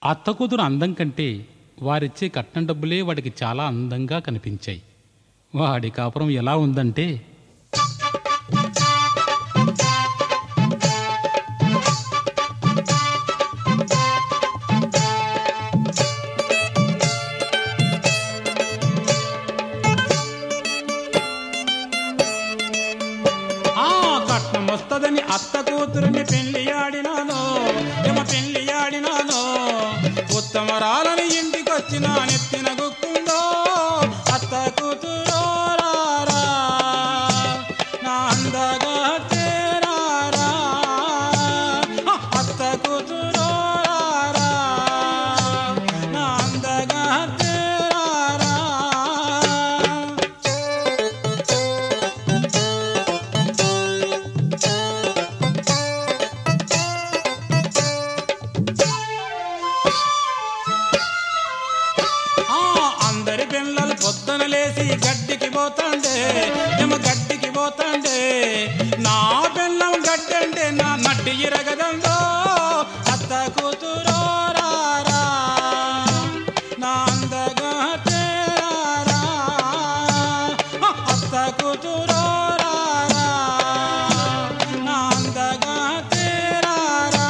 అత్త కూతురు అందం కంటే వారిచ్చే కట్నం డబ్బులే వాడికి చాలా అందంగా కనిపించాయి వాడి కాపురం ఎలా ఉందంటే ఆ కట్నం వస్తదని అత్త కూతురుని పెళ్లి ఆడినాను ఎమ పెళ్లి ఆడినాను ఉత్తమరాలని ఇంటికొచ్చిన నెత్తిన గుక్కుందో అత్త కూతురో రారా నా అందగా చేరారా ఆ, అత్త కూతురో రారా నా అందగా చేరారా ఆ అందరి పిల్లలు పొద్దున లేసి గడ్డికి పోతాండే ఏమో గడ్డికి పోతాండే నా పిల్లం గడ్డి అంటే నా నడ్డి ఇరగదండో అత్త కూతురో రారా నా అందగా చేరారా ఆ, అత్త కూతురో రారా నా అందగా చేరారా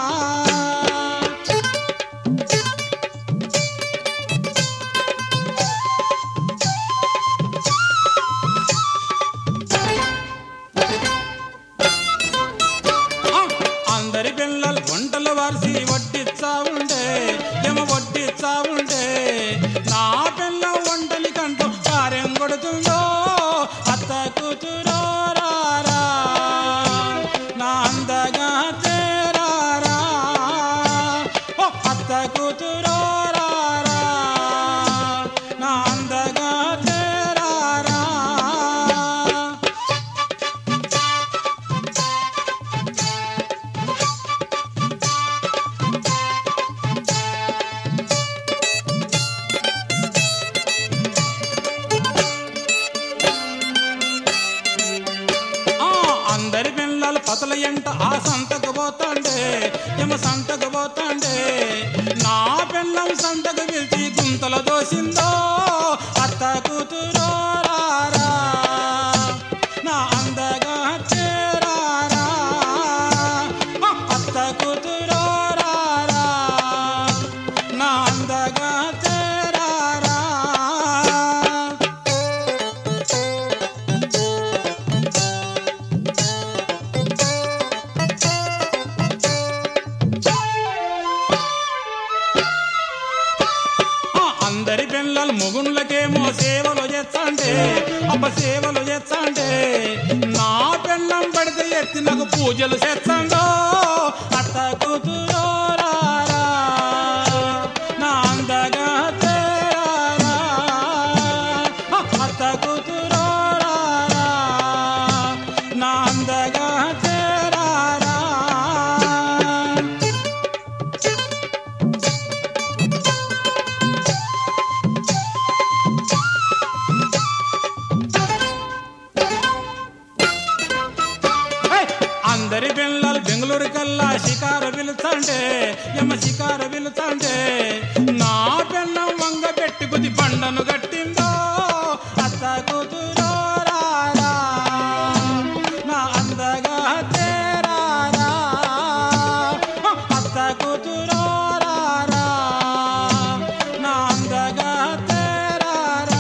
ఆ, అందరి పిల్లలు వంటలు వారిసి వడ్డిచ్చా ఉండే ఏమో వడ్డిచ్చా ఉండే నా పిల్ల వంటలి కంటూ కార్యం కొడుతుందో అత్త కూతురో రారా నా అందగా చేరారా ఓ అత్త కూతురో రారా నా అందగా చేరారా ఆ అందరి పిల్లలు పతల ఎంట ఆ సంతకు పోతాండే ఎమ సంతకు పోతాండే నా పిల్లం సంతకు పిలిచి గుంతల దోసిందో అత్త కూతురో రారా నా అందగా చేరారా ఆ, అత్త కూతురో రారా నా అందగా చేరారా ఆ అందరి పిల్లలు మొగుళ్ళకేమో సేవలు చేస్తాంటే అప్ప సేవలు చేస్తాంటే నా పిల్లం పడితే ఎత్తి నాకు పూజలు చేస్తాండో అత్త కూతురో రారా నా అందగా చేరారా ఆ, అత్త కూతురో రారా నా అందగా చేరారా హే! అందరి పిల్లలు బెంగళూరు కల్లా షికారు పిలుతాంటే ఎమ్మ షికారు పిలుతాంటే నా పిల్లం వంగ పెట్టుకుది పండను కట్టిందో అత్త కూతురో రారా నా అందగా చేరారా ఆ, అత్త కూతురో రారా నా అందగా చేరారా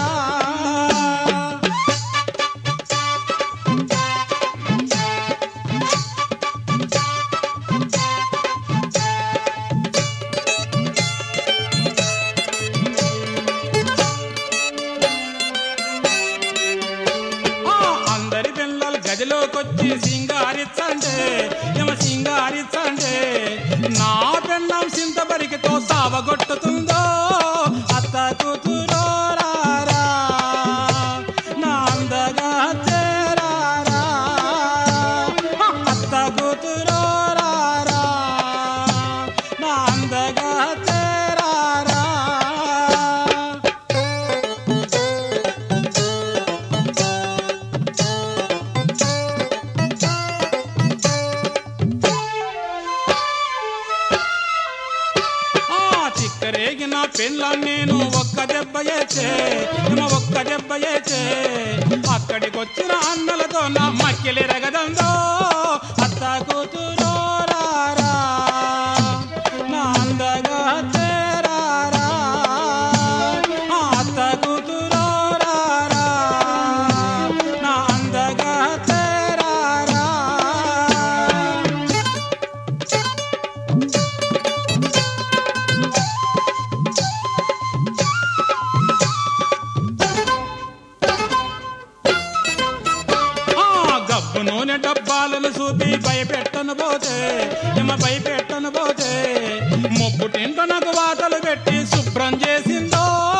ఆ, అందరి పిల్లలు గదిలోకొచ్చి సింగారిచ్చండే ఏమ సింగారిచ్చండే నా పిల్లం సింతబరికితో సావగొట్టుతుందో అత్త కూతురో రారా నా అందగా చేరారా ఆ, అత్త కూతురో రారా నా అందగా చేరారా మక్కరేగిన పెళ్ళ నేను ఒక్క దెబ్బ ఏచే ఏమ ఒక్క దెబ్బ ఏచే అక్కడికొచ్చిన అన్నలతో నా మక్కిలిరగదందో అత్త కూతురో రారా నా అందగా చేరారా ఆ అత్త కూతురో రారా నా అందగా చేరారా ఆ గబ్బు నూనె డబ్బాలను చూపి భయపెట్టను పోతే ఏమ భయపెట్టను పోతే ముప్పు తింటనకు వాతలు పెట్టి శుభ్రం చేసిందో